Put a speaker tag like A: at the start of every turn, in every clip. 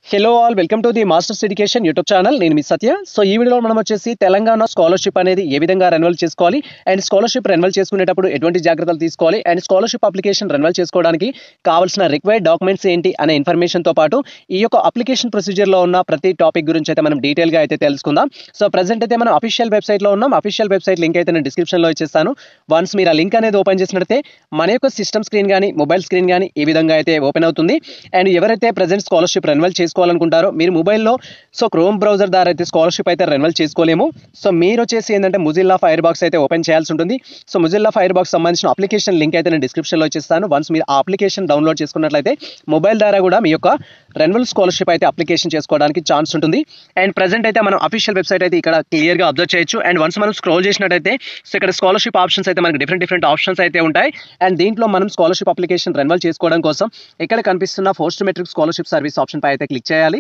A: hello all welcome to the Masters Education YouTube channel నేను మీ సత్య so ఈ వీడియోలో మనం వచ్చేసి తెలంగాణ స్కాలర్షిప్ అనేది ఏ విధంగా రెన్యువల్ చేసుకోవాలి అండ్ స్కాలర్షిప్ రెన్యువల్ చేసుకునేటప్పుడు ఎటువంటి జాగ్రత్తలు తీసుకోవాలి అండ్ స్కాలర్షిప్ అప్లికేషన్ రెన్యువల్ చేసుకోవడానికి కావాల్సిన రిక్వైర్డ్ డాక్యుమెంట్స్ ఏంటి అనే ఇన్ఫర్మేషన్తో పాటు ఈ యొక్క అప్లికేషన్ ప్రొసీజర్లో ఉన్న ప్రతి టాపిక్ గురించి అయితే మనం డీటెయిల్గా అయితే తెలుసుకుందాం సో ప్రజెంట్ అయితే మనం అఫీషియల్ వెబ్సైట్లో ఉన్నాం అఫీషియల్ వెబ్సైట్ లింక్ అయితే నేను డిస్క్రిప్షన్లో ఇచ్చేస్తాను వన్స్ మీరు ఆ లింక్ అనేది ఓపెన్ చేసినట్లయితే మన యొక్క సిస్టమ్ స్క్రీన్ కానీ మొబైల్ స్క్రీన్ కానీ ఈ విధంగా అయితే ఓపెన్ అవుతుంది అండ్ ఎవరైతే ప్రజెంట్ స్కాలర్షిప్ రెన్యువల్ చేసుకోవాలనుకుంటారో మీరు మొబైల్లో సో క్రోమ్ బ్రౌజర్ ద్వారా అయితే స్కాలర్షిప్ అయితే రెన్యువల్ చేసుకోలేము సో మీరు వచ్చేసి ఏంటంటే ముజిల్లా ఫైర్ బాక్స్ అయితే ఓపెన్ చేయాల్సి ఉంటుంది సో ముజిల్లా ఫైర్ బాక్స్ సంబంధించిన అప్లికేషన్ లింక్ అయితే నేను డిస్క్రిప్షన్లో ఇచ్చేస్తాను వన్స్ మీరు ఆ అప్లికేషన్ డౌన్లోడ్ చేసుకున్నట్లయితే మొబైల్ ద్వారా కూడా మీ యొక్క రెన్యువల్ స్కాలర్షిప్ అయితే అప్లికేషన్ చేసుకోవడానికి ఛాన్స్ ఉంటుంది అండ్ ప్రజెంట్ అయితే మనం అఫీషియల్ వెబ్సైట్ అయితే ఇక్కడ క్లియర్గా అబ్జర్వ్ చేయొచ్చు అండ్ వన్స్ మనం స్క్రోల్ చేసినట్టయితే సో ఇక్కడ స్కాలర్షిప్ ఆప్షన్స్ అయితే మనకి డిఫరెంట్ డిఫరెంట్ ఆప్షన్స్ అయితే ఉంటాయి అండ్ దీంట్లో మనం స్కాలర్షిప్ అప్లికేషన్ రెన్యువల్ చేసుకోవడం కోసం ఇక్కడ కనిపిస్తున్న post matric scholarship service option పై అయితే క్లిక్ చేయాలి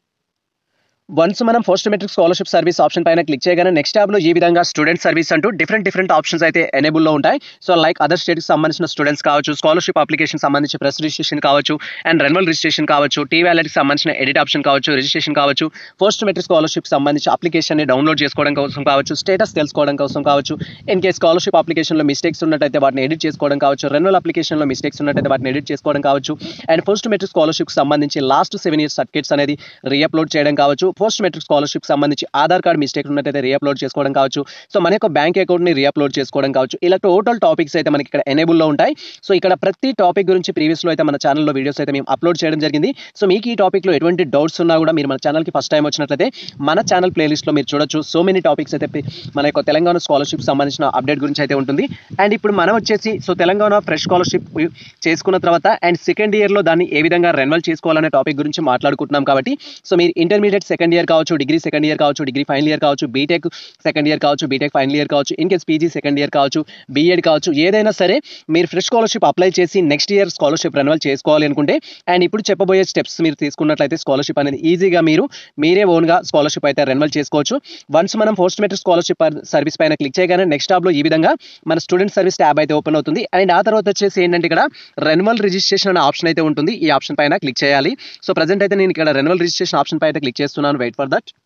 A: వన్స్ మనం post matric scholarship service option పైన క్లిక్ చేయగానే నెక్స్ట్ ట్యాబ్లో ఈ విధంగా స్టూడెంట్ సర్వీస్ అంటూ డిఫరెంట్ డిఫరెంట్ ఆప్షన్స్ అయితే ఎనేబుల్లో ఉంటాయి సో లైక్ అదర్ స్టేట్కి సంబంధించిన స్టూడెంట్స్ కావచ్చు స్కాలర్షిప్ అప్లికేషన్ సంబంధించి ప్రెస్ రిజిస్ట్రేషన్ కావచ్చు అండ్ రెన్యువల్ రిజిస్ట్రేషన్ కావచ్చు టీ వ్యాలెట్కి సంబంధించిన ఎడిట్ ఆప్షన్ కావచ్చు రిజిస్ట్రేషన్ కావచ్చు పోస్ట్ మెట్రిక్ స్కాలర్షిప్ సంబంధించి అప్లికేషన్ని డౌన్లోడ్ చేసుకోవడం కోసం కావచ్చు స్టేటస్ తెలుసుకోవడం కోసం కావచ్చు ఇన్ కేస్ స్కాలర్షిప్ అప్లికేషన్లో మిస్టేక్స్ ఉన్నట్టయితే వాటిని ఎడిట్ చేసుకోవడం కావచ్చు రెన్యువల్ అప్లికేషన్లో మిస్టేక్స్ ఉన్నట్టయితే వాటిని ఎడిట్ చేసుకోవడం కావచ్చు అండ్ పోస్ట్ మెట్రిక్ స్కాలర్షిప్కి సంబంధించి లాస్ట్ సెవెన్ ఇయర్స్ సర్టిఫికేట్స్ అనేది రీఅప్లోడ్ చేయడం కావచ్చు పోస్ట్ మెట్రిక్ స్కాలర్షిప్ సంబంధించి ఆధార్ కార్డ్ మిస్టేక్ ఉన్నట్టయితే రీఅప్లోడ్ చేసుకోవడం కావచ్చు సో మన యొక్క బ్యాంక్ అకౌంట్ని రీఅప్లోడ్ చేసుకోవడం కావచ్చు ఇలా టోటల్ టాపిక్స్ అయితే మనకి ఇక్కడ ఎనేబుల్లో ఉంటాయి సో ఇక్కడ ప్రతి టాపిక్ గురించి ప్రీవియస్లో అయితే మన ఛానల్లో వీడియోస్ అయితే మేము అప్లోడ్ చేయడం జరిగింది సో మీకు ఈ టాపిక్లో ఎటువంటి డౌట్స్ ఉన్నా కూడా మీరు మన ఛానల్కి ఫస్ట్ టైం వచ్చినట్లయితే మన ఛానల్ ప్లేలిస్ట్లో మీరు చూడొచ్చు సో మెనీ టాపిక్స్ అయితే పి- మన యొక్క తెలంగాణ స్కాలర్షిప్ సంబంధించిన అప్డేట్ గురించి అయితే ఉంటుంది అండ్ ఇప్పుడు మనం వచ్చేసి సో తెలంగాణ ఫ్రెష్ స్కాలర్షిప్ చేసుకున్న తర్వాత అండ్ సెకండ్ ఇయర్లో దాన్ని ఏ విధంగా రెన్యువల్ చేసుకోవాలనే టాపిక్ గురించి మాట్లాడుకుంటున్నాం కాబట్టి సో మీరు ఇంటర్మీడియట్ సెకండ్ ఇయర్ కావచ్చు డిగ్రీ సెకండ్ ఇయర్ కావచ్చు డిగ్రీ ఫైనల్ ఇయర్ కావచ్చు బీటెక్ సెకండ్ ఇయర్ కావచ్చు బీటెక్ ఫైనల్ ఇయర్ కావచ్చు in case PG second year కావచ్చు బీఎడ్ కావచ్చు ఏదైనా సరే మీరు ఫ్రెష్ స్కాలర్షిప్ అప్లై చేసి నెక్స్ట్ ఇయర్ స్కాలర్షిప్ రెన్యువల్ చేసుకోవాలి అనుకుంటే అండ్ ఇప్పుడు చెప్పబోయే స్టెప్స్ మీరు తీసుకున్నట్లయితే స్కాలర్షిప్ అనేది ఈజీగా మీరు మీరే ఓన్గా స్కాలర్షిప్ అయితే రెన్యువల్ చేసుకోవచ్చు వన్స్ మనం పోస్ట్ మెట్రిక్ స్కాలర్షిప్ సర్వీస్ పైన క్లిక్ చేయగానే నెక్స్ట్ టాబ్లో ఈ విధంగా మన స్టూడెంట్ సర్వీస్ ట్యాబ్ అయితే ఓపెన్ అవుతుంది అండ్ ఆ తర్వాత వచ్చేసి ఏంటంటే ఇక్కడ రెన్యువల్ రిజిస్ట్రేషన్ అనే ఆప్షన్ అయితే ఉంటుంది ఈ ఆప్షన్ పైన క్లిక్ చేయాలి సో ప్రజెంట్ అయితే నేను ఇక్కడ రెన్యువల్ రిజిస్ట్రేషన్ ఆప్షన్ పైన క్లిక్ చేస్తున్నాను wait for that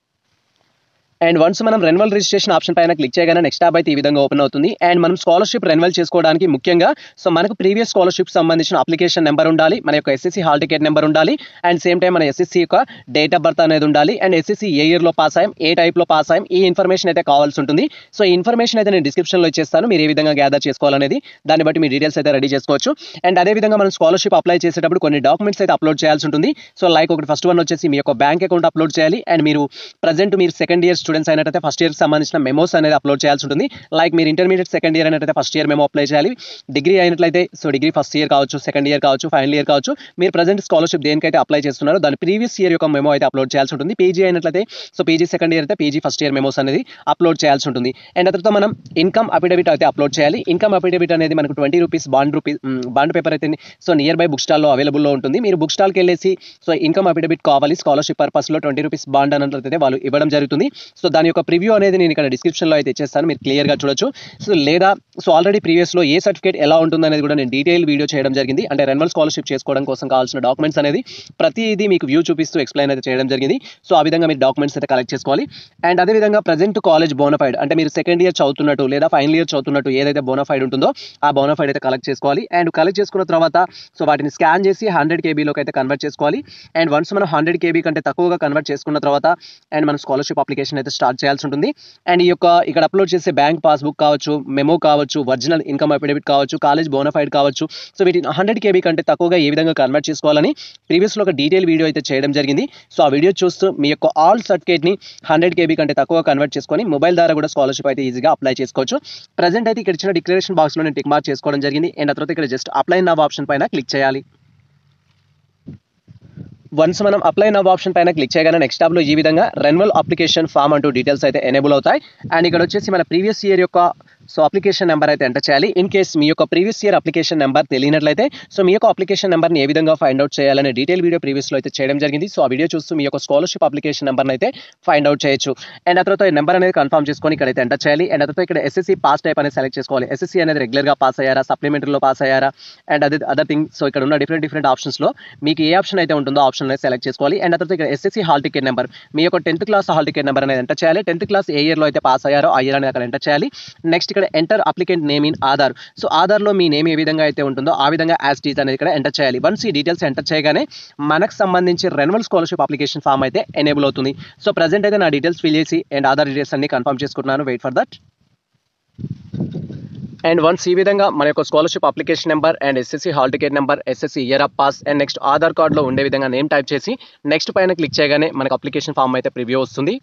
A: and once మనం రెన్యువల్ రిజిస్ట్రేషన్ ఆప్షన్ పైన క్లిక్ చేయగానే నెక్స్ట్ ట్యాబ్ అయితే ఈ విధంగా ఓపెన్ అవుతుంది అండ్ మనం స్కాలర్షిప్ రెన్యువల్ చేసుకోవడానికి ముఖ్యంగా సో మనకు ప్రీవియస్ స్కాలర్షిప్ సంబంధించిన అప్లికేషన్ నెంబర్ ఉండాలి మన యొక్క ఎస్ఎస్సీ హాల్ టికెట్ నెంబర్ ఉండాలి అండ్ సేమ్ టైం మన ఎస్ఎస్సీ యొక్క డేట్ ఆఫ్ బర్త్ అనేది ఉండాలి అండ్ ఎస్ఎస్సీ ఏ ఇయర్లో పాస్ అయ్యాం ఏ టైప్లో పాస్ అయ్యాం ఈ ఇన్ఫర్మేషన్ అయితే కావాల్సి ఉంటుంది సో ఈ ఇన్ఫర్మేషన్ అయితే నేను డిస్క్రిప్షన్లో ఇచ్చేస్తాను మీరు ఏ విధంగా గ్యాదర్ చేసుకోవాలనేది దాన్ని బట్టి మీ డీటెయిల్స్ అయితే రెడీ చేసుకోవచ్చు అండ్ అదే విధంగా మనం స్కాలర్షిప్ అప్లై చేసేటప్పుడు కొన్ని డాక్యుమెంట్స్ అయితే అప్లోడ్ చేయాల్సి ఉంటుంది సో లైక్ ఒకటి ఫస్ట్ వన్ వచ్చేసి మీ యొక్క బ్యాంక్ అకౌంట్ అప్లోడ్ చేయాలి అండ్ మీరు ప్రజెంట్ మీరు సెకండ్ ఇయర్ స్టూడెంట్స్ అయినట్టయితే ఫస్ట్ ఇయర్ సంబంధించిన మెమోస్ అనేది అప్లోడ్ చేయాల్సి ఉంటుంది లైక్ మీరు ఇంటర్మీడియట్ సెకండ్ ఇయర్ అయినట్టయితే ఫస్ట్ ఇయర్ మెమో అప్లై చేయాలి డిగ్రీ అయినట్లయితే సో డిగ్రీ ఫస్ట్ ఇయర్ కావచ్చు సెకండ్ ఇయర్ కావచ్చు ఫైనల్ ఇయర్ కావచ్చు మీరు ప్రజెంట్ స్కాలర్షిప్ దేనికైతే అప్లై చేస్తున్నారో దాని ప్రీవియస్ ఇయర్ యొక్క మెమో అయితే అప్లోడ్ చేయాల్సి ఉంటుంది పీజీ అయినట్లయితే సో పీజీ సెకండ్ ఇయర్ అయితే పీజీ ఫస్ట్ ఇయర్ మెమోస్ అనేది అప్లోడ్ చేయాల్సి ఉంటుంది అండ్ ఆ తర్వాత మనం ఇన్కమ్ అఫిడవిట్ అయితే అప్లోడ్ చేయాలి ఇన్కమ్ అఫిడవిట్ అనేది మనకు twenty rupees bond rupees bond paper అయితే సో నియర్ బై బుక్ స్టాల్లో అవైలబుల్లో ఉంటుంది మీరు బుక్ స్టాల్కి వెళ్ళేసి సో ఇన్కమ్ అఫిడవిట్ కావాలి స్కాలర్షిప్ పర్పస్లో ట్వంటీ రూపీస్ బాండ్ అన్నట్లయితే వాళ్ళు ఇవ్వడం జరుగుతుంది సో దాని యొక్క ప్రివ్యూ అనేది నేను ఇక్కడ డిస్క్రిప్షన్లో అయితే ఇచ్చేస్తాను మీరు క్లియర్గా చూడొచ్చు సో లేదా సో ఆల్రెడీ ప్రీవియస్లో ఏ సర్టిఫికేట్ ఎలా ఉంటుంది అనేది కూడా నేను డీటెయిల్ వీడియో చేయడం జరిగింది అంటే రెన్యువల్ స్కాలర్షిప్ చేసుకోవడం కోసం కావాల్సిన డాక్యుమెంట్స్ అనేది ప్రతిదీ మీకు వ్యూ చూపిస్తూ ఎక్స్ప్లెయిన్ అయితే చేయడం జరిగింది సో ఆ విధంగా మీరు డాక్యుమెంట్స్ అయితే కలెక్ట్ చేసుకోవాలి అండ్ అదేవిధంగా ప్రజెంట్ కాలేజ్ బోనఫైడ్ అంటే మీరు సెకండ్ ఇయర్ చదువుతున్నట్టు లేదా ఫైనల్ ఇయర్ చదువుతున్నట్టు ఏదైతే బోనఫైడ్ ఉంటుందో ఆ బోనఫైడ్ అయితే కలెక్ట్ చేసుకోవాలి అండ్ కలెక్ట్ చేసుకున్న తర్వాత సో వాటిని స్కాన్ చేసి హండ్రెడ్ కేబీలోకి అయితే కన్వర్ట్ చేసుకోవాలి అండ్ వన్స్ మనం హండ్రెడ్ కేబీ కంటే తక్కువగా కన్వర్ట్ చేసుకున్న తర్వాత అండ్ మనం స్కాలర్షిప్ అప్లికేషన్ అయితే స్టార్ట్ చేయాల్సి ఉంటుంది అండ్ ఈ యొక్క ఇక్కడ అప్లోడ్ చేసే బ్యాంక్ పాస్బుక్ కావచ్చు మెమో కావచ్చు ఒరిజినల్ ఇన్కమ్ అఫిడవిట్ కావచ్చు కాలేజ్ బోనఫైడ్ కావచ్చు సో వీటిని హండ్రెడ్ కేబీ కంటే తక్కువగా ఏ విధంగా కన్వర్ట్ చేసుకోవాలని ప్రీవియస్లో ఒక డీటెయిల్ వీడియో అయితే చేయడం జరిగింది సో ఆ వీడియో చూస్తూ మీ యొక్క ఆల్ సర్టిఫికేట్ని హండ్రెడ్ కేబీ కంటే తక్కువ కన్వర్ట్ చేసుకొని మొబైల్ ద్వారా కూడా స్కాలర్షిప్ అయితే ఈజీగా అప్లై చేసుకోవచ్చు ప్రజెంట్ అయితే ఇక్కడ ఇచ్చిన డిక్లరేషన్ బాక్స్లో నేను టిక్ మార్క్ చేసుకోవడం జరిగింది అండ్ ఆ తర్వాత ఇక్కడ జస్ట్ అప్లై నవ్ ఆప్షన్ పైన క్లిక్ చేయాలి వన్స్ మనం అప్లై నవ్ ఆప్షన్ పైన క్లిక్ చేయగానే నెక్స్ట్ టాబ్లో ఈ విధంగా రెన్యువల్ అప్లికేషన్ ఫామ్ అంటూ డీటెయిల్స్ అయితే ఎనేబుల్ అవుతాయి అండ్ ఇక్కడ వచ్చేసి మన ప్రీవియస్ ఇయర్ యొక్క సో అప్లికేషన్ నెంబర్ అయితే ఎంటర్ చేయాలి ఇన్ కేస్ మీ యొక్క ప్రీవియస్ ఇయర్ అప్లికేషన్ నెంబర్ తెలియనట్లయితే సో మీ యొక్క అప్లికేషన్ నెంబర్ని ఏ విధంగా ఫైండ్ అవుట్ చేయాలనే డీటెయిల్ వీడియో ప్రీవియస్లో అయితే చేయడం జరిగింది సో ఆ వీడియో చూస్తూ మీ యొక్క స్కాలర్షిప్ అప్లికేషన్ నెంబర్ని అయితే ఫైండ్ అవుట్ చేయొచ్చు అండ్ ఆ తర్వాత ఈ నెంబర్ అనేది కన్ఫర్మ్ చేసుకొని ఇక్కడైతే ఎంటర్ చేయాలి అండ్ ఆ తర్వాత ఇక్కడ ఎస్ఎస్సీ పాస్ టైప్ అనేది సెలెక్ట్ చేసుకోవాలి ఎస్ఎస్సీ అనేది రెగ్యులర్గా పాస్ అయ్యారా సప్లిమెంటరీలో పాస్ అయ్యారా అండ్ అదే అదర్ థింగ్ సో ఇక్కడ ఉన్న డిఫరెంట్ డిఫరెంట్ ఆప్షన్స్లో మీకు ఏ ఆప్షన్ అయితే ఉంటుందో ఆప్షన్ అనేది సెలెక్ట్ చేసుకోవాలి అండ్ ఆ తర్వాత ఇక్కడ ఎస్ఎస్సీ హాల్ టికెట్ నెంబర్ మీ యొక్క tenth class hall ticket number అనేది ఎంటర్ చేయాలి టెన్త్ క్లాస్ ఏ ఇయర్లో అయితే పాస్ అయ్యారో ఆ ఇయర్ అనేది అక్కడ ఎంటర్ చేయాలి నెక్స్ట్ ఇక్కడ enter applicant name in Aadhaar so ఆధార్లో మీ నేమ్ ఏ విధంగా అయితే ఉంటుందో ఆ విధంగా యాజ్ టీజ్ అనేది ఇక్కడ ఎంటర్ చేయాలి వన్స్ ఈ డీటెయిల్స్ ఎంటర్ చేయగానే మనకు సంబంధించి రెన్యువల్ స్కాలర్షిప్ అప్లికేషన్ ఫామ్ అయితే ఎనేబుల్ అవుతుంది సో ప్రజెంట్ అయితే నా డీటెయిల్స్ ఫిల్ చేసి అండ్ ఆధార్ డీటెయిల్స్ అన్ని కన్ఫర్మ్ చేసుకుంటున్నాను wait for that and once ఈ విధంగా మన యొక్క scholarship application number and SSC hall ticket number SSC year of pass and next Aadhaar కార్డులో ఉండే విధంగా నేమ్ టైప్ చేసి నెక్స్ట్ పైన క్లిక్ చేయగానే మనకు అప్లికేషన్ ఫామ్ అయితే ప్రివ్యూ వస్తుంది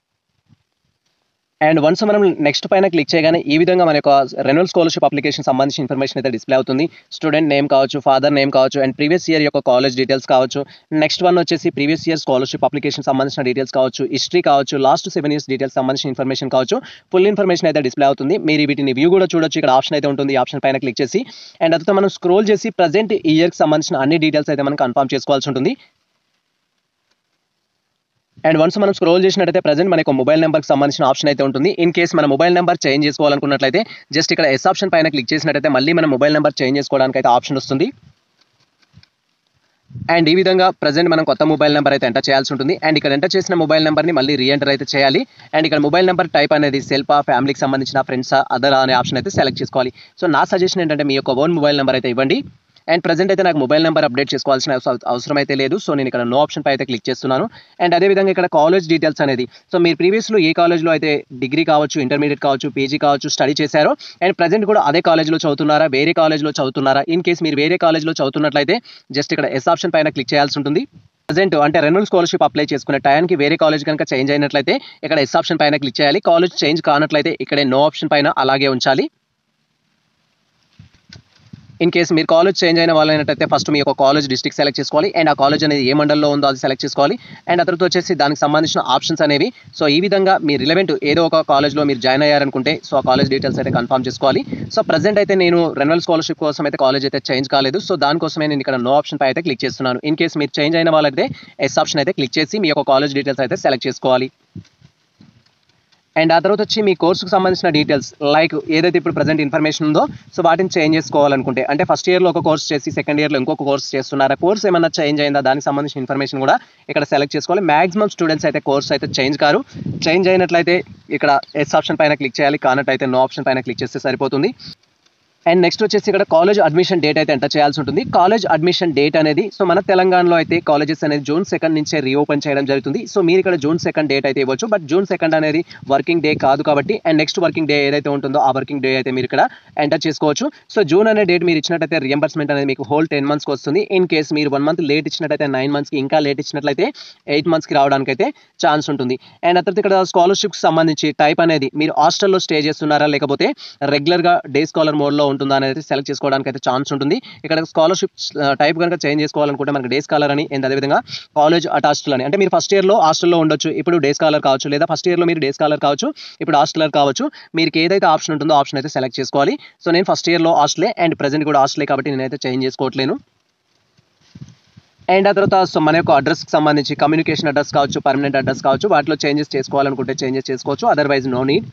A: అండ్ వన్స్ మనం నెక్స్ట్ పైన క్లిక్ చేయగానే ఈ విధంగా మన యొక్క రెన్యువల్ స్కాలర్షిప్ అప్లికేషన్ సంబంధించిన ఇన్ఫర్మేషన్ అయితే డిస్ప్లే అవుతుంది స్టూడెంట్ నేమ్ కావచ్చు ఫాదర్ నేమ్ కావచ్చు అండ్ ప్రీవియస్ ఇయర్ యొక్క కాలేజ్ డీటెయిల్స్ కావచ్చు నెక్స్ట్ వన్ వచ్చేసి ప్రీవియస్ ఇయర్ స్కాలర్షిప్ అప్లికేషన్ సంబంధించిన డీటెయిల్స్ కావచ్చు హిస్టరీ కావచ్చు లాస్ట్ సెవెన్ ఇయర్స్ డీటెయిల్స్ సంబంధించిన ఇన్ఫర్మేషన్ కావచ్చు ఫుల్ ఇన్ఫర్మేషన్ అయితే డిస్ప్లే అవుతుంది మీరు వీటిని వ్యూ కూడా చూడొచ్చు ఇక్కడ ఆప్షన్ అయితే ఉంటుంది ఈ ఆప్షన్ పైన క్లిక్ చేసి అండ్ అదంతా మనం స్క్రోల్ చేసి ప్రజెంట్ ఇయర్కి సంబంధించిన అన్ని డీటెయిల్స్ అయితే మనం కన్ఫర్మ్ చేసుకోవాల్సి ఉంటుంది అండ్ వన్స్ మనం స్క్రోల్ చేసినట్టయితే ప్రజెంట్ మనకు మొబైల్ నెంబర్కి సంబంధించిన ఆప్షన్ అయితే ఉంటుంది ఇన్ కేస్ మన మొబైల్ నెంబర్ చేంజ్ చేసుకోవాలనుకున్నట్లయితే జస్ట్ ఇక్కడ ఎస్ ఆప్షన్ పైన క్లిక్ చేసినట్టయితే మళ్ళీ మన మొబైల్ నెంబర్ చేంజ్ చేసుకోవడానికి అయితే ఆప్షన్ వస్తుంది అండ్ ఈ విధంగా ప్రజెంట్ మనం కొత్త మొబైల్ నెంబర్ అయితే ఎంటర్ చేయాల్సి ఉంటుంది అండ్ ఇక్కడ ఎంటర్ చేసిన మొబైల్ నెంబర్ని మళ్ళీ రీఎంటర్ అయితే చేయాలి అండ్ ఇక్కడ మొబైల్ నెంబర్ టైప్ అనేది సెల్ఫా ఫ్యామిలీకి సంబంధించిన ఫ్రెండ్సా అదర్ అనే ఆప్షన్ అయితే సెలెక్ట్ చేసుకోవాలి సో నా సజెషన్ ఏంటంటే మీ యొక్క ఓన్ మొబైల్ నెంబర్ అయితే ఇవ్వండి అండ్ ప్రజెంట్ అయితే నాకు మొబైల్ నెంబర్ అప్డేట్ చేసుకోవాల్సిన అవస- అవసరం అయితే లేదు సో నేను ఇక్కడ నో ఆప్షన్ పై అయితే క్లిక్ చేస్తున్నాను అండ్ అదేవిధంగా ఇక్కడ కాలేజ్ డీటెయిల్స్ అనేది సో మీరు ప్రీవియస్లో ఏ కాలేజ్లో అయితే డిగ్రీ కావచ్చు ఇంటర్మీడియట్ కావచ్చు పీజీ కావచ్చు స్టడీ చేశారో అండ్ ప్రజెంట్ కూడా అదే కాలేజ్లో చదువుతున్నారా వేరే కాలేజ్లో చదువుతున్నారా ఇన్ కేస్ మీరు వేరే కాలేజ్లో చదువుతున్నట్లయితే జస్ట్ ఇక్కడ ఎస్ ఆప్షన్ పైన క్లిక్ చేయాల్సి ఉంటుంది ప్రజెంట్ అంటే రెన్యువల్ స్కాలర్షిప్ అప్లై చేసుకునే టైంకి వేరే కాలేజ్ కనుక చేంజ్ అయినట్లయితే ఇక్కడ ఎస్ ఆప్షన్ పైన క్లిక్ చేయాలి కాలేజ్ చేంజ్ కానట్లయితే ఇక్కడే నో ఆప్షన్ పైన అలాగే ఉంచాలి ఇన్ కేస్ మీరు కాలేజ్ చేంజ్ అయిన వాళ్ళైనట్టయితే ఫస్ట్ మీ యొక్క కాలేజ్ డిస్ట్రిక్ట్ సెలెక్ట్ చేసుకోవాలి అండ్ ఆ కాలేజ్ అనేది ఏ మండలంలో ఉందో అది సెలెక్ట్ చేసుకోవాలి అండ్ ఆ తర్వాత వచ్చేసి దానికి సంబంధించిన ఆప్షన్స్ అనేవి సో ఈ విధంగా మీ రిలవెంట్ ఏదో ఒక కాలేజ్లో మీరు జాయిన్ అయ్యారనుకుంటే సో ఆ కాలేజ్ డీటెయిల్స్ అయితే కన్ఫర్మ్ చేసుకోవాలి సో ప్రజెంట్ అయితే నేను రెన్యువల్ స్కాలర్షిప్ కోసం అయితే కాలేజ్ అయితే చేంజ్ కాలేదు సో దానికోసమే నేను ఇక్కడ నో ఆప్షన్ పై అయితే క్లిక్ చేస్తున్నాను ఇన్ కేస్ మీరు చేంజ్ అయిన వాళ్ళైతే ఎస్ ఆప్షన్ అయితే క్లిక్ చేసి మీ యొక్క కాలేజ్ డీటెయిల్స్ అయితే సెలెక్ట్ చేసుకోవాలి అండ్ ఆ తర్వాత వచ్చి మీ కోర్సుకు సంబంధించిన డీటెయిల్స్ లైక్ ఏదైతే ఇప్పుడు ప్రజెంట్ ఇన్ఫర్మేషన్ ఉందో సో వాటిని చేంజ్ చేసుకోవాలనుకుంటే అంటే ఫస్ట్ ఇయర్లో ఒక కోర్స్ చేసి సెకండ్ ఇయర్లో ఇంకొక కోర్స్ చేస్తున్నారా కోర్స్ ఏమన్నా చేంజ్ అయిందా దానికి సంబంధించిన ఇన్ఫర్మేషన్ కూడా ఇక్కడ సెలెక్ట్ చేసుకోవాలి మాక్సిమం స్టూడెంట్స్ అయితే కోర్స్ అయితే చేంజ్ కారు చేంజ్ అయినట్లయితే ఇక్కడ ఎస్ ఆప్షన్ పైన క్లిక్ చేయాలి కానట్టయితే నో ఆప్షన్ పైన క్లిక్ చేస్తే సరిపోతుంది అండ్ నెక్స్ట్ వచ్చేసి ఇక్కడ కాలేజ్ అడ్మిషన్ డేట్ అయితే ఎంటర్ చేయాల్సి ఉంటుంది కాలేజ్ అడ్మిషన్ డేట్ అనేది సో మన తెలంగాణలో అయితే కాలేజెస్ అనేది జూన్ సెకండ్ నుంచే రీఓపెన్ చేయడం జరుగుతుంది సో మీరు ఇక్కడ జూన్ సెకండ్ డేట్ అయితే ఇవ్వచ్చు బట్ జూన్ సెకండ్ అనేది వర్కింగ్ డే కాదు కాబట్టి అండ్ నెక్స్ట్ వర్కింగ్ డే ఏదైతే ఉంటుందో ఆ వర్కింగ్ డే అయితే మీరు ఇక్కడ ఎంటర్ చేసుకోవచ్చు సో జూన్ అనే డేట్ మీరు ఇచ్చినట్టయితే రియంబర్స్మెంట్ అనేది మీకు హోల్ టెన్ మంత్స్కి వస్తుంది ఇన్ కేస్ మీరు వన్ మంత్ లేట్ ఇచ్చినట్టయితే నైన్ మంత్స్కి ఇంకా లేట్ ఇచ్చినట్లయితే ఎయిట్ మంత్స్కి రావడానికి అయితే ఛాన్స్ ఉంటుంది అండ్ ఆ తర్వాత ఇక్కడ స్కాలర్షిప్కి సంబంధించి టైప్ అనేది మీరు హాస్టల్లో స్టే చేస్తున్నారా లేకపోతే రెగ్యులర్గా డే స్కాలర్ మోడ్లో ఉంటుందా అనేది సెలెక్ట్ చేసుకోవడానికి అయితే ఛాన్స్ ఉంటుంది ఇక్కడ స్కాలర్షిప్ టైప్ కనుక చేంజ్ చేసుకోవాలనుకుంటే మనకి డే స్కాలర్ అని అండ్ అదేవిధంగా కాలేజ్ అటాచ్డ్ అని అంటే మీరు ఫస్ట్ ఇయర్లో హాస్టల్లో ఉండొచ్చు ఇప్పుడు డే స్కాలర్ కావచ్చు లేదా ఫస్ట్ ఇయర్లో మీరు డే స్కాలర్ కావచ్చు ఇప్పుడు హాస్టలర్ కావచ్చు మీకు ఏదైతే ఆప్షన్ ఉంటుందో ఆప్షన్ అయితే సెలెక్ట్ చేసుకోవాలి సో నేను ఫస్ట్ ఇయర్లో హాస్టలే అండ్ ప్రజెంట్ కూడా హాస్టలే కాబట్టి నేనైతే చేంజ్ చేసుకోవట్లేను అండ్ ఆ తర్వాత సో మన యొక్క అడ్రస్కి సంబంధించి కమ్యూనికేషన్ అడ్రస్ కావచ్చు పర్మనెంట్ అడ్రస్ కావచ్చు వాటిలో చేంజెస్ చేసుకోవాలనుకుంటే చేంజెస్ చేసుకోవచ్చు otherwise no need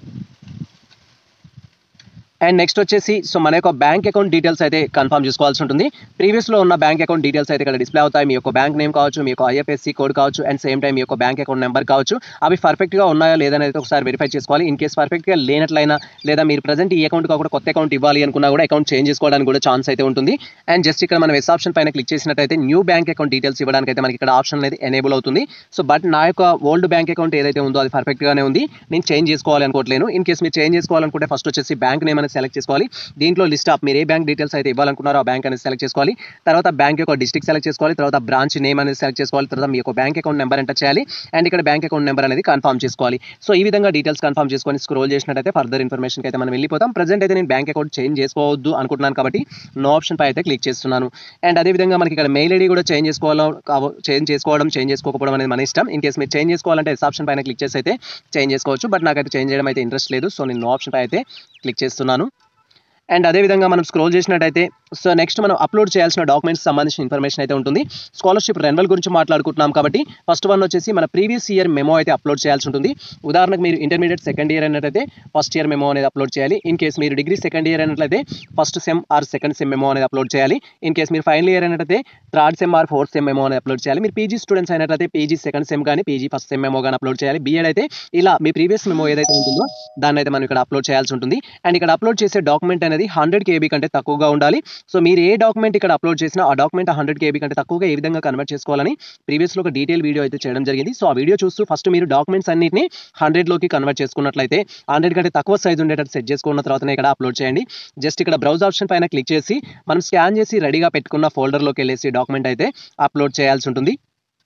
A: and next వచ్చేసి సో మన యొక్క బ్యాంక్ అకౌంట్ డీటెయిల్స్ అయితే కన్ఫర్మ్ చేసుకోవాల్సి ఉంటుంది ప్రీవియస్లో ఉన్న బ్యాంక్ అకౌంట్ డీటెయిల్స్ అయితే ఇక్కడ డిస్ప్లే అవుతాయి మీ యొక్క బ్యాంక్ నేమ్ కావచ్చు మీ యొక్క ఐఎఫ్ఎస్సి కోడ్ కావచ్చు అండ్ సేమ్ టైం మీ యొక్క బ్యాంక్ అకౌంట్ నెంబర్ కావచ్చు అవి పర్ఫెక్ట్గా ఉన్నాయా లేదనేది అయితే ఒకసారి వెరిఫై చేసుకోవాలి ఇన్ కేస్ పర్ఫెక్ట్గా లేనట్లయినా లేదా మీరు ప్రజెంట్ ఈ అకౌంట్ కాకుండా కొత్త అకౌంట్ ఇవ్వాలి అనుకున్నా కూడా అకౌంట్ చేంజ్ చేసుకోవడానికి కూడా ఛాన్స్ అయితే ఉంటుంది అండ్ జస్ట్ ఇక్కడ మనం ఎస్ ఆప్షన్ పైన క్లిక్ చేసినట్టయితే న్యూ బ్యాంక్ అకౌంట్ డీటెయిల్స్ ఇవ్వడానికి అయితే మనకి ఇక్కడ ఆప్షన్ అనేది ఎనేబుల్ అవుతుంది సో బట్ నా యొక్క ఓల్డ్ బ్యాంక్ అకౌంట్ ఏదైతే ఉందో అది పర్ఫెక్ట్గానే ఉంది నేను చేంజ్ చేసుకోవాలి అనుకోవట్లేను ఇన్ కేస్ మీరు చేంజ్ చేసుకోవాలనుకుంటే ఫస్ట్ వచ్చేసి బ్యాంక్ నేమ్ అనేది సెలెక్ట్ చేసుకోవాలి దీంట్లో లిస్ట్ ఆఫ్ మీరు ఏ బ్యాంక్ డీటెయిల్స్ అయితే ఇవ్వాలనుకున్నారో ఆ బ్యాంక్ అనేది సెలెక్ట్ చేసుకోవాలి తర్వాత బ్యాంక్ యొక్క డిస్ట్రిక్ట్ సెలెక్ట్ చేసుకోవాలి తర్వాత బ్రాంచ్ నేమ్ అనేది సెలెక్ట్ చేసుకోవాలి తర్వాత మీ యొక్క బ్యాంక్ అకౌంట్ నెంబర్ ఎంటర్ చేయాలి అండ్ ఇక్కడ బ్యాంక్ అకౌంట్ నెంబర్ అనేది కన్ఫర్మ్ చేసుకోవాలి సో ఈ విధంగా డీటెయిల్స్ కన్ఫర్మ్ చేసుకొని స్క్రోల్ చేసినట్టయితే ఫర్దర్ ఇన్ఫర్మేషన్కి అయితే మనం వెళ్ళిపోతాం ప్రజెంట్ అయితే నేను బ్యాంక్ అకౌంట్ చేంజ్ చేసుకోవద్దు అనుకుంటున్నాను కాబట్టి నో ఆప్షన్ పై అయితే క్లిక్ చేస్తున్నాను అండ్ అదేవిధంగా మనకి ఇక్కడ మెయిల్ ఐడి కూడా చేంజ్ చేసుకోవాలో చేంజ్ చేసుకోవడం చేంజ్ చేసుకోకపోవడం అనేది మన ఇష్టం ఇన్ కేస్ మీరు చేంజ్ చేసుకోవాలంటే ఎస్ ఆప్షన్ పైన క్లిక్ చేసి అయితే చేంజ్ చేసుకోవచ్చు బట్ నాకైతే చేంజ్ చేయడం అయితే ఇంట్రెస్ట్ లేదు సో నేను నో ఆప్షన్ పై అయితే క్లిక్ చేస్తున్నాను అండ్ అదేవిధంగా మనం స్క్రోల్ చేసినట్టయితే సో నెక్స్ట్ మనం అప్లోడ్ చేయాల్సిన డాక్యుమెంట్స్ సంబంధించిన ఇన్ఫర్మేషన్ అయితే ఉంటుంది స్కాలర్షిప్ రెన్వల్ గురించి మాట్లాడుకుంటున్నాం కాబట్టి ఫస్ట్ వన్ వచ్చేసి మన ప్రీవియస్ ఇయర్ మెమో అయితే అప్లోడ్ చేయాల్సి ఉంటుంది ఉదాహరణకు మీరు ఇంటర్మీడియట్ సెకండ్ ఇయర్ అయినట్లయితే ఫస్ట్ ఇయర్ మెమో అనేది అప్లోడ్ చేయాలి ఇన్ కేస్ మీరు డిగ్రీ సెకండ్ ఇయర్ అయినట్లయితే first sem or second sem memo అనేది అప్లోడ్ చేయాలి ఇన్ కేస్ మీరు ఫైనల్ ఇయర్ అయినట్లయితే third sem or fourth sem memo అనేది అప్లోడ్ చేయాలి మీరు పీజీ స్టూడెంట్స్ అయినట్లయితే పీజీ సెకండ్ సెమ్ కానీ పీజీ ఫస్ట్ సెమ్ మెమో కానీ అప్లోడ్ చేయాలి బీఎడ్ అయితే ఇలా మీ ప్రీవియస్ మెమో ఏదైతే ఉంటుందో దాన్ని అయితే మనం ఇక్కడ అప్లోడ్ చేయాల్సి ఉంటుంది అండ్ ఇక్కడ అప్లోడ్ చేసే డాక్యుమెంట్ అనేది హండ్రెడ్ కేబీ కంటే తక్కువగా ఉండాలి సో మీరు ఏ డాక్యుమెంట్ ఇక్కడ అప్లోడ్ చేసినా ఆ డాక్యుమెంట్ హండ్రెడ్ కేబీ కంటే తక్కువగా ఏ విధంగా కన్వర్ట్ చేసుకోవాలని ప్రీవియస్లో ఒక డీటెయిల్ వీడియో అయితే చేయడం జరిగింది సో ఆ వీడియో చూస్తూ ఫస్ట్ మీరు డాక్యుమెంట్స్ అన్నింటిని హండ్రెడ్లోకి కన్వర్ట్ చేసుకున్నట్లయితే హండ్రెడ్ కంటే తక్కువ సైజ్ ఉండేటట్టు సెట్ చేసుకున్న తర్వాతనే ఇక్కడ అప్లోడ్ చేయండి జస్ట్ ఇక్కడ బ్రౌజ్ ఆప్షన్ పైన క్లిక్ చేసి మనం స్కాన్ చేసి రెడీగా పెట్టుకున్న ఫోల్డర్లోకి వెళ్ళేసి డాక్యుమెంట్ అయితే అప్లోడ్ చేయాల్సి ఉంటుంది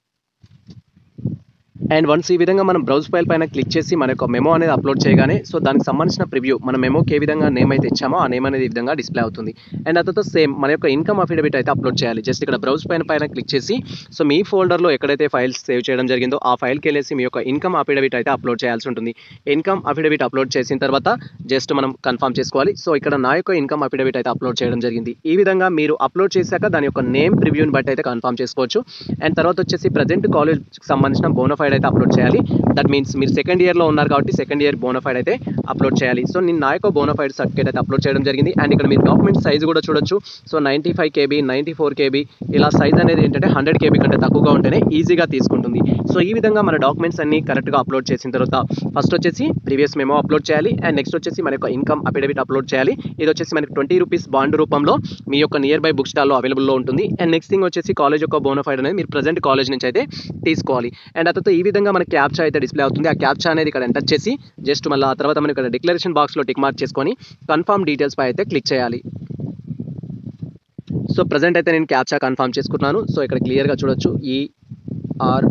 A: అండ్ వన్స్ ఈ విధంగా మనం బ్రౌజ్ ఫైల్ పైన క్లిక్ చేసి మన యొక్క మెమో అనేది అప్లోడ్ చేయగానే సో దానికి సంబంధించిన ప్రివ్యూ మన మెమోకి ఏ విధంగా నేమ్ అయితే ఇచ్చామో ఆ నేమ్ అనేది ఈ విధంగా డిస్ప్లే అవుతుంది అండ్ అతతో సేమ్ మన యొక్క ఇన్కమ్ అఫిడవిట్ అయితే అప్లోడ్ చేయాలి జస్ట్ ఇక్కడ బ్రౌజ్ పైన పైన క్లిక్ చేసి సో మీ ఫోల్డర్లో ఎక్కడైతే ఫైల్స్ సేవ్ చేయడం జరిగిందో ఆ ఫైల్కి వెళ్ళేసి మీ యొక్క ఇన్కమ్ అఫిడవిట్ అయితే అప్లోడ్ చేయాల్సి ఉంటుంది ఇన్కమ్ అఫిడవిట్ అప్లోడ్ చేసిన తర్వాత జస్ట్ మనం కన్ఫర్మ్ చేసుకోవాలి సో ఇక్కడ నా యొక్క ఇన్కమ్ అఫిడవిట్ అయితే అప్లోడ్ చేయడం జరిగింది ఈ విధంగా మీరు అప్లోడ్ చేశాక దాని యొక్క నేమ్ ప్రివ్యూని బట్టి అయితే కన్ఫర్మ్ చేసుకోవచ్చు అండ్ తర్వాత వచ్చేసి ప్రజెంట్ కాలేజ్కి సంబంధించిన బోనోఫైడ్ అయితే అప్లోడ్ చేయాలి దట్ మీన్స్ మీరు సెకండ్ ఇయర్లో ఉన్నారు కాబట్టి సెకండ్ ఇయర్ బోనోఫైడ్ అయితే అప్లోడ్ చేయాలి సో నేను నా యొక్క బోనోఫైడ్ సర్టిఫికేట్ అయితే అప్లోడ్ చేయడం జరిగింది అండ్ ఇక్కడ మీరు డాక్యుమెంట్ సైజ్ కూడా చూడొచ్చు so ninety five KB ninety four KB ఇలా సైజ్ అనేది ఏంటంటే హండ్రెడ్ కేబీ కంటే తక్కువగా ఉంటేనే ఈజీగా తీసుకుంటుంది సో ఈ విధంగా మన డాక్యుమెంట్స్ అన్ని కరెక్ట్గా అప్లోడ్ చేసిన తర్వాత ఫస్ట్ వచ్చేసి ప్రీవియస్ మెమో అప్లోడ్ చేయాలి అండ్ నెక్స్ట్ వచ్చేసి మన యొక్క ఇన్కమ్ అఫిడవిట్ అప్లోడ్ చేయాలి ఇది వచ్చేసి మనకి ట్వంటీ రూపీస్ బాండ్ రూపంలో మీ యొక్క నియర్ బై బుక్ స్టాల్లో అవైలబుల్లో ఉంటుంది అండ్ నెక్స్ట్ థింగ్ వచ్చేసి కాలేజ్ యొక్క బోనోఫైడ్ అనేది మీరు ప్రజెంట్ కాలేజ్ నుంచి అయితే తీసుకోవాలి అండ్ ఆ తర్వాత ఈ విధంగా మన క్యాప్చా అయితే డిస్ప్లే అవుతుంది ఆ క్యాప్చా అనేది ఇక్కడ ఎంటర్ చేసి జస్ట్ మళ్ళీ ఆ తర్వాత మనం ఇక్కడ డిక్లరేషన్ బాక్స్లో టిక్ మార్క్ చేసుకొని కన్ఫర్మ్ డీటెయిల్స్ పై అయితే క్లిక్ చేయాలి సో ప్రజెంట్ అయితే నేను క్యాప్చా కన్ఫర్మ్ చేసుకున్నాను సో ఇక్కడ క్లియర్గా చూడొచ్చు ER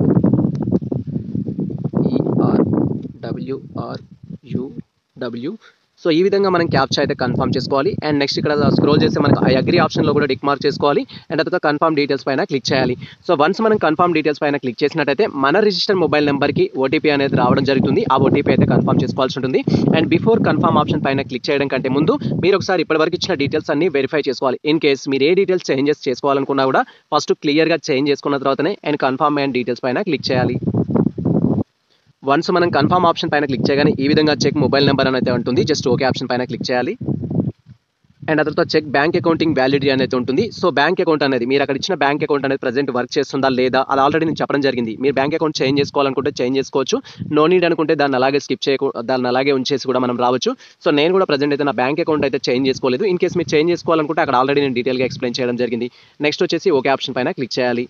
A: ER WR UW so ఈ విధంగా మనం క్యాప్చా అయితే కన్ఫర్మ్ చేసుకోవాలి అండ్ నెక్స్ట్ ఇక్కడ స్క్రోల్ చేస్తే మనకు ఐ అగ్రీ ఆప్షన్లో కూడా టిక్ మార్క్ చేసుకోవాలి అండ్ తర్వాత కన్ఫర్మ్ డీటెయిల్స్ పైన క్లిక్ చేయాలి సో వన్స్ మనం కన్ఫర్మ్ డీటెయిల్స్ పైన క్లిక్ చేసినట్టయితే మన రిజిస్టర్ మొబైల్ నెంబర్కి ఓటీపీ అనేది రావడం జరుగుతుంది ఆ ఓటీపీ అయితే కన్ఫర్మ్ చేసుకోవాల్సి ఉంటుంది అండ్ బిఫోర్ కన్ఫర్మ్ ఆప్షన్ పైన క్లిక్ చేయడం కంటే ముందు మీరు ఒకసారి ఇప్పటివరకు ఇచ్చిన డీటెయిల్స్ అన్ని వెరిఫై చేసుకోవాలి ఇన్ కేస్ మీరు ఏ డీటెయిల్స్ చేంజెస్ చేసుకోవాలనుకున్నా కూడా ఫస్ట్ క్లియర్గా చేంజ్ చేసుకున్న తర్వాతనే అండ్ కన్ఫర్మ్ అండ్ డీటెయిల్స్ పైన క్లిక్ చేయాలి వన్స్ మనం కన్ఫర్మ్ ఆప్షన్ పైన క్లిక్ చేయగానే ఈ విధంగా చెక్ మొబైల్ నెంబర్ అని అయితే ఉంటుంది జస్ట్ ఓకే ఆప్షన్ పైన క్లిక్ చేయాలి అండ్ అతనితో చెక్ బ్యాంక్ అకౌంటింగ్ వ్యాలిడిటీ అనేది ఉంటుంది సో బ్యాంక్ అకౌంట్ అనేది మీరు అక్కడ ఇచ్చిన బ్యాంక్ అకౌంట్ అనేది ప్రజెంట్ వర్క్ చేస్తుందా లేదా అది ఆల్రెడీ నేను చెప్పడం జరిగింది మీరు బ్యాంక్ అకౌంట్ చేంజ్ చేసుకోవాలనుకుంటే చేంజ్ చేసుకోవచ్చు నో నీడ్ అనుకుంటే దాన్ని అలాగే స్కిప్ చేయకు దాన్ని అలాగే ఉంచేసి కూడా మనం రావచ్చు సో నేను కూడా ప్రజెంట్ అయితే నా బ్యాంక్ అకౌంట్ అయితే చేంజ్ చేసుకోలేదు ఇన్ కేస్ మీరు చేంజ్ చేసుకోవాలనుకుంటే అక్కడ ఆల్రెడీ నేను డీటెయిల్గా ఎక్స్ప్లెయిన్ చేయడం జరిగింది నెక్స్ట్ వచ్చేసి ఓకే ఆప్షన్ పైన క్లిక్ చేయాలి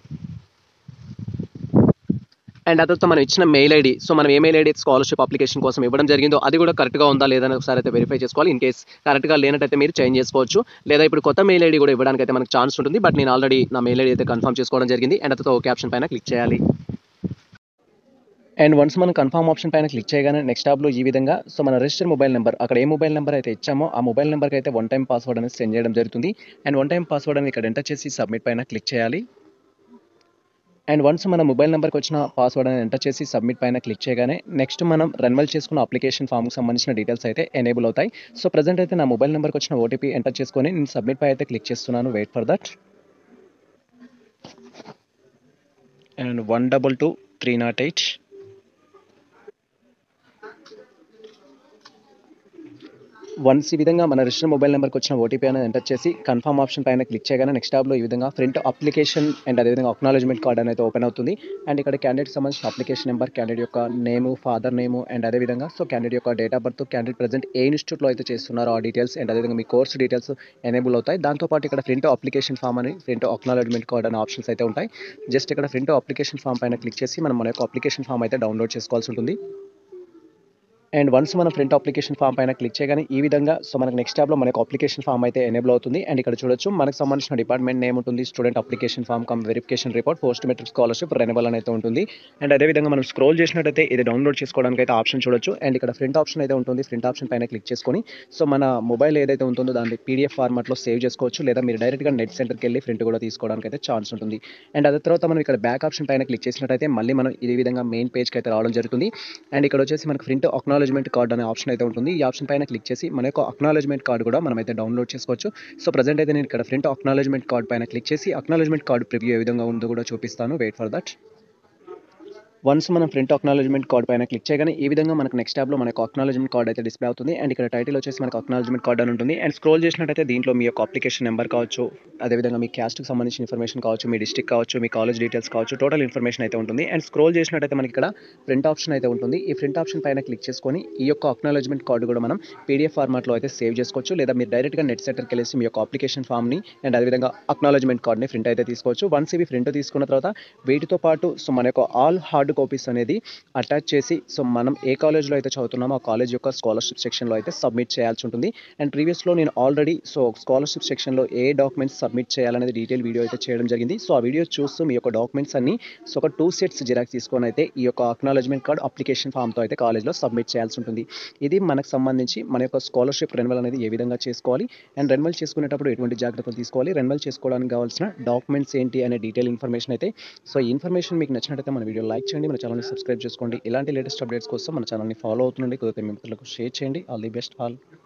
A: అండ్ ఆ తర్వాత మనం ఇచ్చిన మెయిల్ ఐడి సో మనం ఏ మెయిల్ ఐడి స్కాలర్షిప్ అప్లికేషన్ కోసం ఇవ్వడం జరిగిందో అది కూడా కరెక్ట్గా ఉందా లేదా అని ఒకసారి అయితే వెరిఫై చేసుకోవాలి ఇన్ కేస్ కరెక్ట్గా లేనట్టయితే మీరు చేంజ్ చేసుకోవచ్చు లేదా ఇప్పుడు కొత్త మెయిల్ ఐడి కూడా ఇవ్వడానికి అయితే మనకు ఛాన్స్ ఉంటుంది బట్ నేను ఆల్రెడీ నా మెయిల్ ఐడి అయితే కన్ఫర్మ్ చేసుకోవడం జరిగింది అండ్ ఆ తర్వాత ఓకే ఆప్షన్ పైన క్లిక్ చేయాలి అండ్ వన్స్ మనం కన్ఫర్మ్ ఆప్షన్ పైన క్లిక్ చేయగానే నెక్స్ట్ టాబ్లో ఈ విధంగా సో మన రిజిస్టర్ మొబైల్ నెంబర్ అక్కడ ఏ మొబైల్ నెంబర్ అయితే ఇచ్చామో ఆ మొబైల్ నెంబర్కి అయితే వన్ టైం పాస్వర్డ్ అనేది సెండ్ చేయడం జరుగుతుంది అండ్ వన్ టైం పాస్వర్డ్ అనేది ఇక్కడ ఎంటర్ చేసి సబ్మిట్ పైన క్లిక్ చేయాలి అండ్ వన్స్ మన మొబైల్ నెంబర్కి వచ్చిన పాస్వర్డ్ అనేది ఎంటర్ చేసి సబ్మిట్ పైన క్లిక్ చేయగానే నెక్స్ట్ మనం రెన్వల్ చేసుకున్న అప్లికేషన్ ఫామ్కి సంబంధించిన డీటెయిల్స్ అయితే ఎనేబుల్ అవుతాయి సో ప్రజెంట్ అయితే నా మొబైల్ నెంబర్కి వచ్చిన ఓటీపీ ఎంటర్ చేసుకొని నేను సబ్మిట్ పై అయితే క్లిక్ చేస్తున్నాను wait for that and one double two three nought eight once ఈ విధంగా మన రిజిస్టర్ మొబైల్ నెంబర్కి వచ్చిన ఓటీపీ అనేది ఎంటర్ చేసి కన్ఫర్మ్ ఆప్షన్ పైన క్లిక్ చేయగానే నెక్స్ట్ టాబ్లో ఈ విధంగా ఫ్రంట్ అప్లికేషన్ అండ్ అదేవిధంగా అక్నాలజ్మెంట్ కార్డ్ అనేది ఓపెన్ అవుతుంది అండ్ ఇక్కడ క్యాండిడేట్ సంబంధించిన అప్లికేషన్ నెంబర్ క్యాండిడేట్ యొక్క నేము ఫాదర్ నేము అండ్ అదేవిధంగా సో క్యాండిడేట్ యొక్క date of birth candidate present ఏ ఇన్స్టిట్యూట్లో అయితే చేస్తున్నారో ఆ డీటెయిల్స్ అండ్ అదేవిధంగా మీ కోర్స్ డీటెయిల్స్ ఎనేబుల్ అవుతాయి దాంతోపాటు ఇక్కడ ఫ్రంట్ అప్లికేషన్ ఫామ్ అని ఫ్రంట్ అక్నాలజ్మెంట్ కార్డ్ అనే ఆప్షన్స్ అయితే ఉంటాయి జస్ట్ ఇక్కడ ఫ్రంట్ అప్లికేషన్ ఫామ్ పైన క్లిక్ చేసి మనం మన యొక్క అప్లికేషన్ ఫామ్ అయితే డౌన్లోడ్ చేసుకోవాల్సి ఉంటుంది అండ్ వన్స్ మనం ఫ్రంట్ అప్లికేషన్ ఫామ్ పైన క్లిక్ చేయగానే ఈ విధంగా సో మనకు నెక్స్ట్ ట్యాబ్లో మనకు అప్లికేషన్ ఫామ్ అయితే ఎనేబుల్ అవుతుంది అండ్ ఇక్కడ చూడొచ్చు మనకు సంబంధించిన డిపార్ట్మెంట్ నేమ్ ఉంటుంది student application form come verification report post matric scholarship renewal అని అయితే ఉంటుంది అండ్ అదేవిధంగా మనం స్క్రోల్ చేసినట్టయితే ఇది డౌన్లోడ్ చేసుకోవడానికి అయితే ఆప్షన్ చూడొచ్చు అండ్ ఇక్కడ ఫ్రంట్ ఆప్షన్ అయితే ఉంటుంది ఫ్రంట్ ఆప్షన్ పైన క్లిక్ చేసుకొని సో మన మొబైల్ ఏదైతే ఉంటుందో దాన్ని పీడిఎఫ్ ఫార్మాట్లో సేవ్ చేసుకోవచ్చు లేదా మీరు డైరెక్ట్గా నెట్ సెంటర్కి వెళ్ళి ప్రింట్ కూడా తీసుకోవడానికి అయితే ఛాన్స్ ఉంటుంది అండ్ అదే తర్వాత మనం ఇక్కడ బ్యాక్ ఆప్షన్ పైన క్లిక్ చేసినట్టయితే మళ్ళీ మనం ఈ విధంగా మెయిన్ పేజ్కి అయితే రావడం జరుగుతుంది అండ్ ఇక్కడ వచ్చేసి మనకు ప్రింట్ అక్నాలజ్మెంట్ కార్డ్ అనే ఆప్షన్ అయితే ఉంటుంది ఈ ఆప్షన్ పైన క్లిక్ చేసి మన యొక్క అక్నాలజ్మెంట్ కార్డ్ కూడా మనం అయితే డౌన్లోడ్ చేసుకోవచ్చు సో ప్రజెంట్ అయితే నేను ఇక్కడ ప్రింట్ అక్నాలజ్మెంట్ కార్డ్ పైన క్లిక్ చేసి అక్నాలజ్మెంట్ కార్డ్ ప్రివ్యూ ఏ విధంగా ఉందో కూడా చూపిస్తాను వెయిట్ ఫర్ దట్ వన్స్ మనం ప్రింట్ అక్నాలజ్మెంట్ కార్డ్ పైన క్లిక్ చేయగానే ఈ విధంగా మనకు నెక్స్ట్ ట్యాబ్లో మనకు అక్నాలజ్మెంట్ కార్డ్ అయితే డిస్ప్లే అవుతుంది అండ్ ఇక్కడ టైటిల్ వచ్చేసి మనకు అక్నాలజ్మెంట్ కార్డ్ అని ఉంటుంది అండ్ స్క్రోల్ చేసినట్టయితే దీంట్లో మీ యొక్క అప్లికేషన్ నెంబర్ కావచ్చు అదేవిధంగా మీ క్యాస్ట్కి సంబంధించిన ఇన్ఫర్మేషన్ కావచ్చు మీ డిస్టిక్ కావచ్చు మీ కాలేజ్ డీటెయిల్స్ కావచ్చు టోటల్ ఇన్ఫర్మేషన్ అయితే ఉంటుంది అండ్ స్క్రోల్ చేసినట్టయితే మనకి ఇక్కడ ప్రింట్ ఆప్షన్ అయితే ఉంటుంది ఈ ప్రింట్ ఆప్షన్ పైన క్లిక్ చేసుకొని ఈ యొక్క అక్నాలజ్మెంట్ కార్డు కూడా మనం పీడిఎఫ్ ఫార్మాట్లో అయితే సేవ్ చేసుకోవచ్చు లేదా మీరు డైరెక్ట్గా నెట్ సెంటర్కి వెళ్ళేసి మీ యొక్క అప్లికేషన్ ఫామ్ని అండ్ అదేవిధంగా అక్నాలజ్మెంట్ కార్డ్ని ప్రింట్ అయితే తీసుకోవచ్చు వన్స్ ఇవి ప్రింట్ తీసుకున్న తర్వాత వీటితో పాటు సో మన యొక్క ఆల్ హార్డ్ కాపీస్ అనేది అటాచ్ చేసి సో మనం ఏ కాలేజ్లో అయితే చదువుతున్నామో ఆ కాలేజ్ యొక్క స్కాలర్షిప్ సెక్షన్లో అయితే సబ్మిట్ చేయాల్సి ఉంటుంది అండ్ ప్రీవియస్లో నేను ఆల్రెడీ సో స్కాలర్షిప్ సెక్షన్లో ఏ డాక్యుమెంట్స్ సబ్మిట్ చేయాలనేది డీటెయిల్ వీడియో అయితే చేయడం జరిగింది సో ఆ వీడియో చూస్తూ మీ యొక్క డాక్యుమెంట్స్ అన్ని సో ఒక టూ సెట్స్ జిరాక్స్ తీసుకొని అయితే ఈ యొక్క అక్నాలజ్మెంట్ కార్డ్ అప్లికేషన్ ఫామ్తో అయితే కాలేజ్లో సబ్మిట్ చేయాల్సి ఉంటుంది ఇది మనకు సంబంధించి మన యొక్క స్కాలర్షిప్ రెన్యువల్ అనేది ఏ విధంగా చేసుకోవాలి అండ్ రెన్యువల్ చేసుకునేటప్పుడు ఎటువంటి జాగ్రత్తలు తీసుకోవాలి రెన్యువల్ చేసుకోవడానికి కావాల్సిన డాక్యుమెంట్స్ ఏంటి అనే డీటెయిల్ ఇన్ఫర్మేషన్ అయితే సో ఈ ఇన్ఫర్మేషన్ మీకు నచ్చినట్టయితే మన వీడియో లైక్ చేయండి మన ఛానల్ని సబ్స్క్రైబ్ చేసుకోండి ఇలాంటి లేటెస్ట్ అప్డేట్స్ కోసం మన ఛానల్ని ఫాలో అవుతుండండి కుదిరితే మీ మిత్రులకు షేర్ చేయండి ఆల్ ది బెస్ట్ ఆల్